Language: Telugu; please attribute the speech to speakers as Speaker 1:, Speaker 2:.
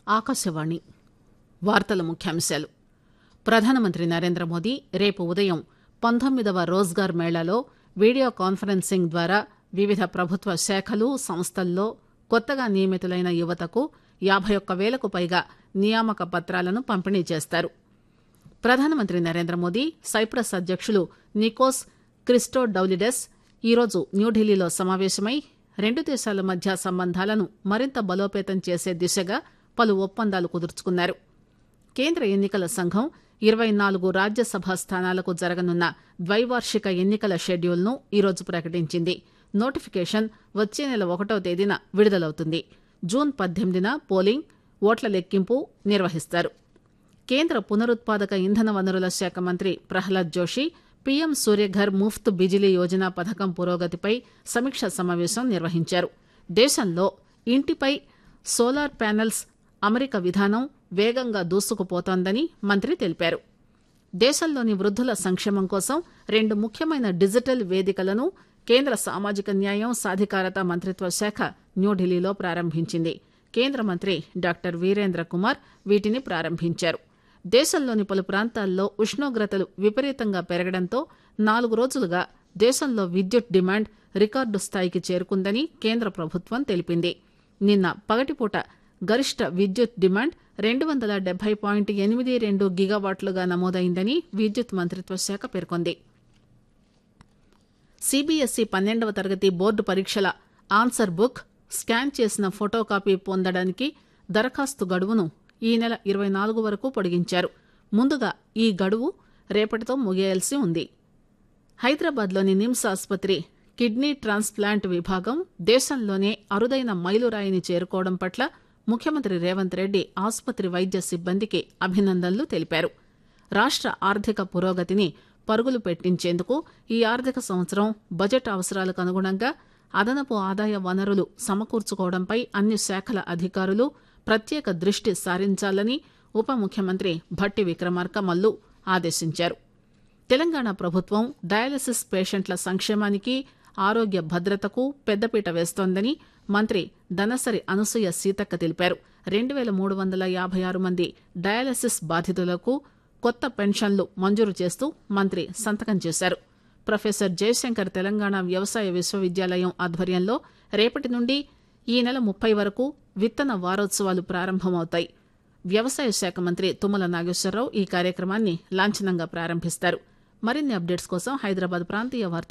Speaker 1: ఆకాశవాణి వార్తల ముఖ్యాంశాలు ప్రధానమంత్రి నరేంద్ర మోదీ రేపు ఉదయం పంతొమ్మిదవ రోజ్గార్ మేళాలో వీడియో కాన్ఫరెన్సింగ్ ద్వారా వివిధ ప్రభుత్వ శాఖలు సంస్థల్లో కొత్తగా నియమితులైన యువతకు యాబై ఒక్క పేలకు పైగా నియామక పత్రాలను పంపిణీ చేస్తారు ప్రధానమంత్రి నరేంద్ర మోదీ సైప్రస్ అధ్యకులు నికోస్ క్రిస్టోడౌలిడెస్ ఈరోజు న్యూఢిల్లీలో సమావేశమై రెండు దేశాల మధ్య సంబంధాలను మరింత బలోపేతం చేసే దిశగా పలు ఒప్పందాలు కుదుర్చుకున్నారు కేంద్ర ఎన్నికల సంఘం ఇరవై నాలుగు రాజ్యసభ స్థానాలకు జరగనున్న ద్వైవార్షిక ఎన్నికల షెడ్యూల్ను ఈరోజు ప్రకటించింది నోటిఫికేషన్ వచ్చే నెల ఒకటో తేదీన విడుదలవుతుంది జూన్ పద్దెనిమిదిన పోలింగ్ ఓట్ల లెక్కింపు నిర్వహిస్తారు కేంద్ర పునరుత్పాదక ఇంధన వనరుల శాఖ మంత్రి ప్రహ్లాద్ జోషి పీఎం సూర్యఘర్ ముఫ్త్ బిజిలీ యోజన పథకం పురోగతిపై సమీక్ష సమావేశం నిర్వహించారు దేశంలో ఇంటిపై సోలార్ ప్యానెల్స్ అమరిక విధానం వేగంగా దూసుకుపోతోందని మంత్రి తెలిపారు దేశంలోని వృద్దుల సంక్షేమం కోసం రెండు ముఖ్యమైన డిజిటల్ వేదికలను కేంద్ర సామాజిక న్యాయం సాధికారత మంత్రిత్వ శాఖ న్యూఢిల్లీలో ప్రారంభించింది కేంద్ర మంత్రి డాక్టర్ వీరేంద్ర కుమార్ వీటిని ప్రారంభించారు దేశంలోని పలు ప్రాంతాల్లో ఉష్ణోగ్రతలు విపరీతంగా పెరగడంతో నాలుగు రోజులుగా దేశంలో విద్యుత్ డిమాండ్ రికార్డు స్థాయికి చేరుకుందని కేంద్ర ప్రభుత్వం తెలిపింది నిన్న పగటిపూట గరిష్ట విద్యుత్ డిమాండ్ రెండు వందల డెబ్బై పాయింట్ ఎనిమిది రెండు గిగావాట్లుగా నమోదైందని విద్యుత్ మంత్రిత్వ శాఖ పేర్కొంది సిబిఎస్ఈ పన్నెండవ తరగతి బోర్డు పరీక్షల ఆన్సర్ బుక్ స్కాన్ చేసిన ఫోటో కాపీ పొందడానికి దరఖాస్తు గడువును ఈ నెల ఇరవై నాలుగు వరకు పొడిగించారు ముందుగా ఈ గడువు రేపటితో ముగియాల్సి ఉంది హైదరాబాద్లోని నిమ్స్ ఆసుపత్రి కిడ్నీ ట్రాన్స్ప్లాంట్ విభాగం దేశంలోనే అరుదైన మైలురాయిని చేరుకోవడం పట్ల ముఖ్యమంత్రి రేవంత్ రెడ్డి ఆసుపత్రి వైద్య సిబ్బందికి అభినందనలు తెలిపారు రాష్ట ఆర్థిక పురోగతిని పరుగులు పెట్టించేందుకు ఈ ఆర్థిక సంవత్సరం బడ్జెట్ అవసరాలకు అనుగుణంగా అదనపు ఆదాయ వనరులు సమకూర్చుకోవడంపై అన్ని శాఖల అధికారులు ప్రత్యేక దృష్టి సారించాలని ఉప ముఖ్యమంత్రి భట్టి విక్రమార్క మల్లు ఆదేశించారు తెలంగాణ ప్రభుత్వం డయాలసిస్ పేషెంట్ల సంక్షేమానికి ఆరోగ్య భద్రతకు పెద్దపీట వేస్తోందని మంత్రి దనసరి అనసూయ సీతక్క తెలిపారు రెండు పేల మూడు వందల యాభై ఆరు మంది డయాలసిస్ బాధితులకు కొత్త పెన్షన్లు మంజూరు చేస్తూ మంత్రి సంతకం చేశారు ప్రొఫెసర్ జయశంకర్ తెలంగాణ వ్యవసాయ విశ్వవిద్యాలయం ఆధ్వర్యంలో రేపటి నుండి ఈ నెల ముప్పై వరకు విత్తన వారోత్సవాలు ప్రారంభమవుతాయి వ్యవసాయ శాఖ మంత్రి తుమ్మల నాగేశ్వరరావు ఈ కార్యక్రమాన్ని లాంఛనంగా ప్రారంభిస్తారు మరిన్ని అప్డేట్స్ కోసం హైదరాబాద్ ప్రాంతీయ వార్తా